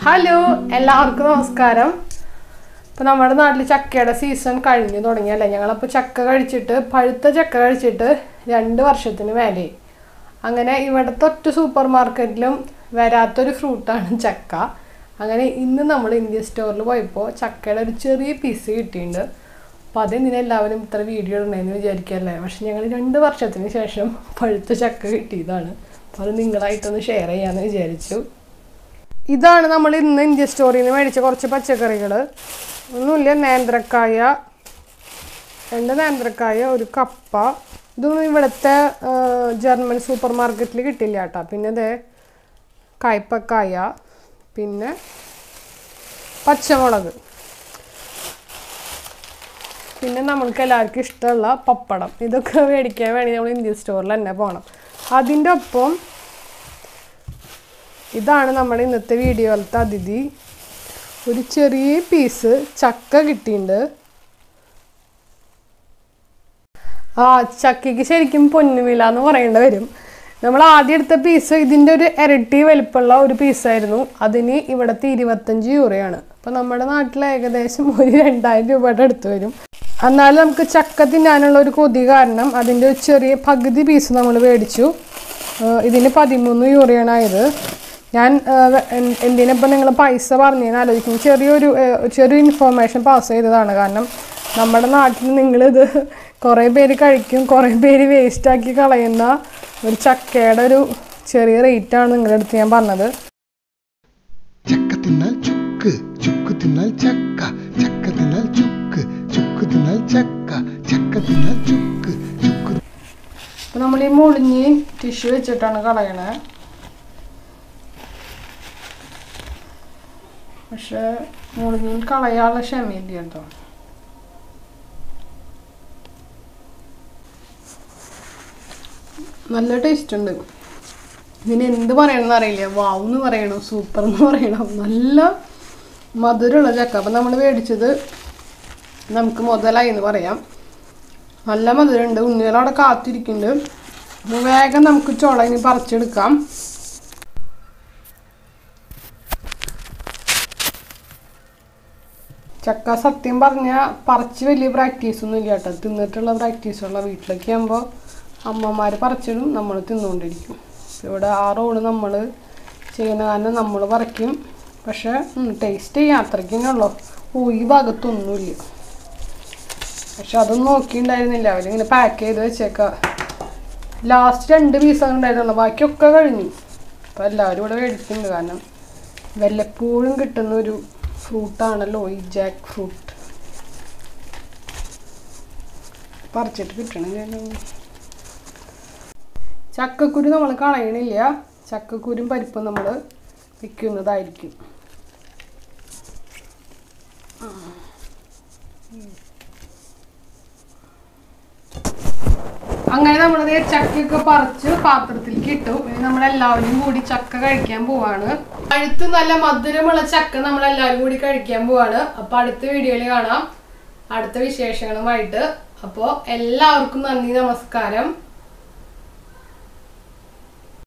hello എല്ലാവർക്കും നമസ്കാരം ഇപ്പൊ നമ്മുടെ നാട്ടിൽ ചക്കയുടെ സീസൺ കഴിഞ്ഞു തുടങ്ങിയല്ലേ ഞങ്ങളപ്പോൾ ചക്ക കഴിച്ചിട്ട് പഴുത്ത ചക്ക കഴിച്ചിട്ട് രണ്ട് വർഷത്തിന് മേലെ അങ്ങനെ ഇവിടുത്തെ ഒറ്റ സൂപ്പർ മാർക്കറ്റിലും വരാത്തൊരു ഫ്രൂട്ടാണ് ചക്ക അങ്ങനെ ഇന്ന് നമ്മൾ ഇന്ത്യ സ്റ്റോറിൽ പോയപ്പോൾ ചക്കയുടെ ഒരു ചെറിയ പീസ് കിട്ടിയിട്ടുണ്ട് അപ്പോൾ അതെന്തിനാ എല്ലാവരും ഇത്ര വീഡിയോ ഇടണമെന്ന് വിചാരിക്കല്ലേ പക്ഷെ ഞങ്ങൾ രണ്ട് വർഷത്തിന് ശേഷം പഴുത്ത ചക്ക കിട്ടിയതാണ് അപ്പോൾ അത് നിങ്ങളായിട്ടൊന്ന് ഷെയർ ചെയ്യാമെന്ന് വിചാരിച്ചു ഇതാണ് നമ്മൾ ഇന്ന് ഇന്ത്യ സ്റ്റോറിൽ നിന്ന് മേടിച്ച കുറച്ച് പച്ചക്കറികൾ ഒന്നുമില്ല നേന്ത്രക്കായ രണ്ട് നേന്ത്രക്കായ ഒരു കപ്പ ഇതൊന്നും ഇവിടുത്തെ ആ, ജർമ്മൻ സൂപ്പർ മാർക്കറ്റിൽ കിട്ടില്ല കേട്ടോ പിന്നെ ഇതേ കയ്പക്കായ പിന്നെ പച്ചമുളക് പിന്നെ നമ്മൾക്ക് എല്ലാവർക്കും ഇഷ്ടമുള്ള പപ്പടം ഇതൊക്കെ മേടിക്കാൻ വേണ്ടി നമ്മൾ ഇന്ത്യ സ്റ്റോറിൽ തന്നെ പോകണം അതിൻ്റെ ഒപ്പം ഇതാണ് നമ്മുടെ ഇന്നത്തെ വീഡിയോയിലത്തെ അതിഥി ഒരു ചെറിയ പീസ് ചക്ക കിട്ടിയിട്ടുണ്ട് ആ ചക്കയ്ക്ക് ശരിക്കും പൊന്നുവില എന്ന് പറയേണ്ടി വരും നമ്മൾ ആദ്യം എടുത്ത പീസ് ഇതിൻ്റെ ഒരു ഇരട്ടി വലിപ്പമുള്ള ഒരു പീസായിരുന്നു അതിന് ഇവിടുത്തെ ഇരുപത്തഞ്ച് യൂറോയാണ് അപ്പോൾ നമ്മുടെ നാട്ടിൽ ഏകദേശം ഒരു രണ്ടായിരം രൂപയുടെ അടുത്ത് വരും എന്നാലും നമുക്ക് ചക്ക തിന്നാനുള്ള ഒരു കൊതി കാരണം അതിൻ്റെ ഒരു ചെറിയ പകുതി പീസ് നമ്മൾ മേടിച്ചു ഏഹ് ഇതിന് പതിമൂന്ന് യൂറോയാണ് ആയത് ഞാൻ എന്തിനപ്പം നിങ്ങൾ പൈസ പറഞ്ഞതെന്ന് ആലോചിക്കും ചെറിയൊരു ഏഹ്, ചെറിയൊരു ഇൻഫോർമേഷൻ പാസ് ചെയ്തതാണ് കാരണം നമ്മുടെ നാട്ടിൽ നിങ്ങളിത് കുറേ പേര് കഴിക്കും കുറേ പേര് വേസ്റ്റാക്കി കളയുന്ന ഒരു ചക്കയുടെ ഒരു ചെറിയ റേറ്റാണ് നിങ്ങളുടെ അടുത്ത് ഞാൻ പറഞ്ഞത് ചക്ക തിന്നാൽ ചുക്ക് ചുക്ക് തിന്നാൽ ചക്ക ചക്ക തിന്നാൽ ചുക്ക് ചുക്ക് തിന്നാൽ ചക്ക ചക്ക തിന്നാൽ ചുക്ക് ചുക്ക് അപ്പോൾ നമ്മൾ ഈ മുളിഞ്ഞ് ടിഷ്യൂ വെച്ചിട്ടാണ് കളയണത് പക്ഷെ മുളിഞ്ഞ് കളയാനുള്ള ക്ഷമയില്ല കേട്ടോ നല്ല ടേസ്റ്റ് ഉണ്ട് ഇതിന് എന്ത് പറയണമെന്ന് അറിയില്ല വാവ് എന്ന് പറയണോ സൂപ്പർ എന്ന് പറയണോ നല്ല മധുരമുള്ള ചക്ക അപ്പം നമ്മൾ മേടിച്ചത് നമുക്ക് മുതലായി എന്ന് പറയാം നല്ല മധുരമുണ്ട് ഉണ്ണികളവിടെ കാത്തിരിക്കുന്നുണ്ട് അപ്പോൾ വേഗം നമുക്ക് ചുള ഇനി പറിച്ചെടുക്കാം ചക്ക സത്യം പറഞ്ഞാൽ പറിച്ച് വലിയ പ്രാക്ടീസ് ഒന്നും ഇല്ല കേട്ടോ തിന്നിട്ടുള്ള പ്രാക്ടീസുള്ള വീട്ടിലേക്ക് ആകുമ്പോൾ അമ്മമാർ പറിച്ചിടും നമ്മൾ തിന്നുകൊണ്ടിരിക്കും ഇവിടെ ആ റോഡ് നമ്മൾ ചെയ്യുന്ന കാരണം നമ്മൾ പറിക്കും പക്ഷേ ടേസ്റ്റ് ചെയ്യാം അത്രയ്ക്ക് തന്നെ ഉള്ളൂ ഓ ഈ ഭാഗത്തൊന്നുമില്ല പക്ഷെ അതൊന്നും നോക്കിയിട്ടുണ്ടായിരുന്നില്ല അവരിങ്ങനെ പാക്ക് ചെയ്ത് വെച്ചേക്ക ലാസ്റ്റ് രണ്ട് പീസാണ് ഉണ്ടായിരുന്നുള്ളൂ ബാക്കിയൊക്കെ കഴിഞ്ഞു അപ്പോൾ എല്ലാവരും ഇവിടെ മേടിക്കുന്നുണ്ട് കാരണം വല്ലപ്പോഴും കിട്ടുന്ന ഒരു ഫ്രൂട്ടാണല്ലോ ഈ ജാക്ക് ഫ്രൂട്ട് പറിച്ചിട്ട് കിട്ടണില്ലല്ലോ ചക്കക്കുരു നമ്മൾ കളയണില്ല ചക്കക്കുരും പരിപ്പും നമ്മൾ വെക്കുന്നതായിരിക്കും അങ്ങനെ നമ്മളത് ചക്കയൊക്കെ പറിച്ച് പാത്രത്തിലേക്ക് ഇട്ടു ഇനി നമ്മളെല്ലാവരും കൂടി ചക്ക കഴിക്കാൻ പോവാണ് അടുത്ത് നല്ല മധുരമുള്ള ചക്ക നമ്മളെല്ലാവരും കൂടി കഴിക്കാൻ പോവാണ് അപ്പൊ അടുത്ത വീഡിയോയിൽ കാണാം അടുത്ത വിശേഷങ്ങളുമായിട്ട് അപ്പോൾ എല്ലാവർക്കും നന്ദി നമസ്കാരം